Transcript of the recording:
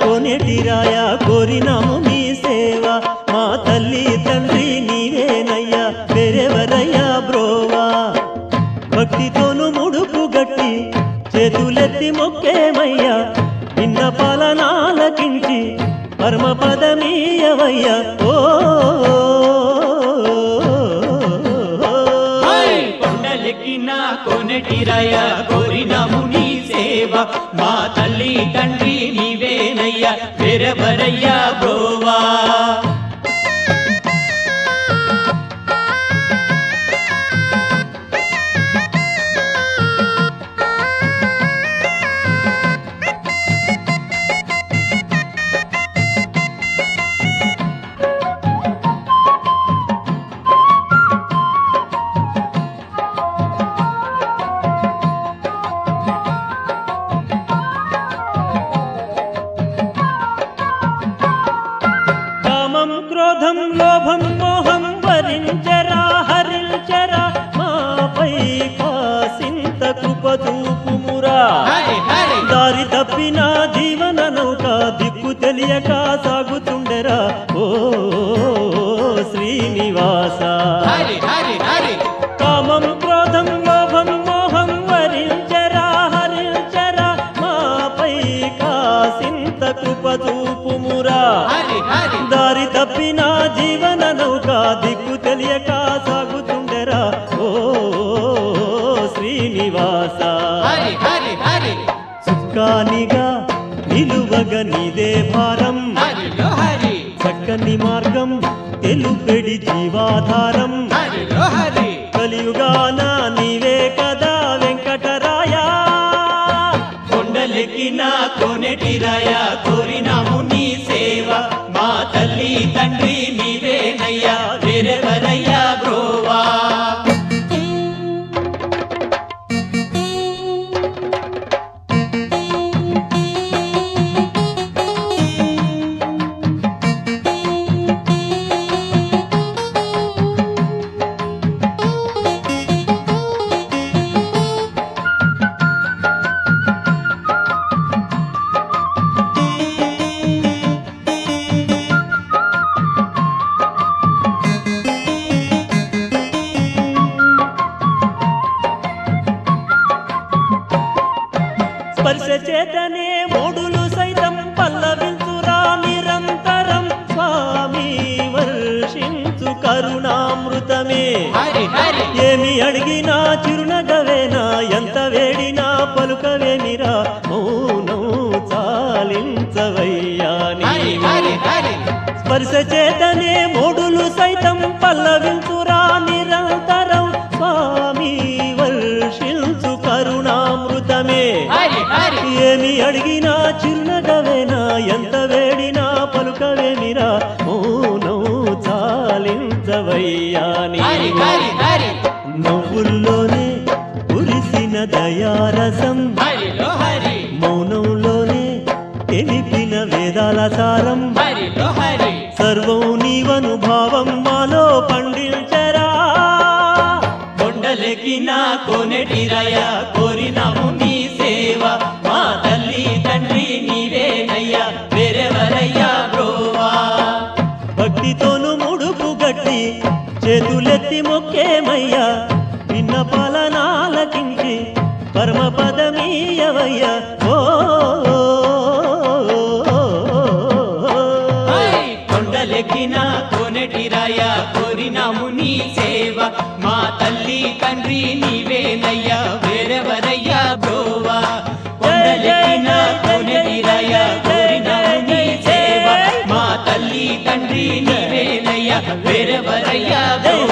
కోనేటిరాయ కోరినాము నీ సేవ మా తల్లి తండ్రి నీవేనయ్యా వేరెవరయ్యా బ్రోవా భక్తితోను ముడుపు గట్టి చేతులెత్తి మొక్కేమయ్యా నిన్న పాలనాలకించి పరమ పదమీయవయ్యా ఓ హై! కొండలెక్కిన కొనటిరయ కోరినాము నీ సేవ మా తల్లి తండ్రి నీవేనయ్యా వెరవరయ్యా బ్రోవా కామం క్రోధం లోభం మోహం వరించరా హరించరా మాపై కాసింత కృపదూపుమురా హరి హరి దారి తప్పిన జీవన నౌక దిక్కు తెలియక సాగుతుండెరా ఓ శ్రీనివాస హరి హరి హరి కామం క్రోధం లోభం మోహం వరించరా హరించరా మాపై కాసింత కృపదూపుమురా హరి హరి దారి తప్పిన జీవన నౌక దిక్కు తెలియక సాగుతుండెరా ఓ శ్రీనివాస హరి హరి హరి చుక్కానిగా నిలువగ నీదే భారం హరిలో హరి చక్కని మార్గం తెలుపెడి జీవాధారం హరిలో హరి కలియుగాన నీవే కదా వెంకటరాయ కొండలెక్కిన కొనటిరయ కోరినాము నీ సేవ మా తల్లి తండ్రి నీవేనయ్యా వెరవరయ్యా బ్రోవా స్పర్శ చేతనే మూడులు సైతం పల్లవించురా నిరంతరం స్వామి వర్షించు కరుణామృతమే హరి హరి ఏమి అడిగినా చిరునగవేనా ఎంత వేడినా పలుకవేమిరా మౌనం చాలించవయ్యా హరి నీవు. హరి హరి స్పర్శ చేతనే మూడులు సైతం పల్లవించురా నిరంతరం స్వామి వర్షించు కరుణామృతమే హరి హరి ఏమి అడిగినా చిరునగవేనా ఎంత వేడినా పలుకవేమిరా మౌనం చాలించవయ్యా హరి నీవు. హరి హరి నవ్వుల్లోనే కురిసిన దయారసం హరిలో హరి మౌనంలోనే తెలిపిన వేదాల సారం హరిలో హరి సర్వం నీవనుభావం మాలో పండించరా కొండలెక్కిన కొనటిరయ కోరినాము నీ సేవ మా తల్లి తండ్రి నీవేనయ్యా వెరవరయ్యా బ్రోవా భక్తితోను ముడుపు గట్టి చేతులెత్తి మొక్కేమయ్యా నిన్న పాలనాలకించి పరమ పదమీయవయ్యా ఓ హై! కొండలెక్కిన కొనటిరాయ కోరినాము నీ సేవ మా తల్లి తండ్రి నీవేనయ్యా వేరెవరయ్యా బ్రోవా కొండలెక్కిన కొనటిరాయ కోరినాము నీ సేవ మా తల్లి తండ్రి నీవేనయ్యా వేరెవరయ్యా బ్రోవా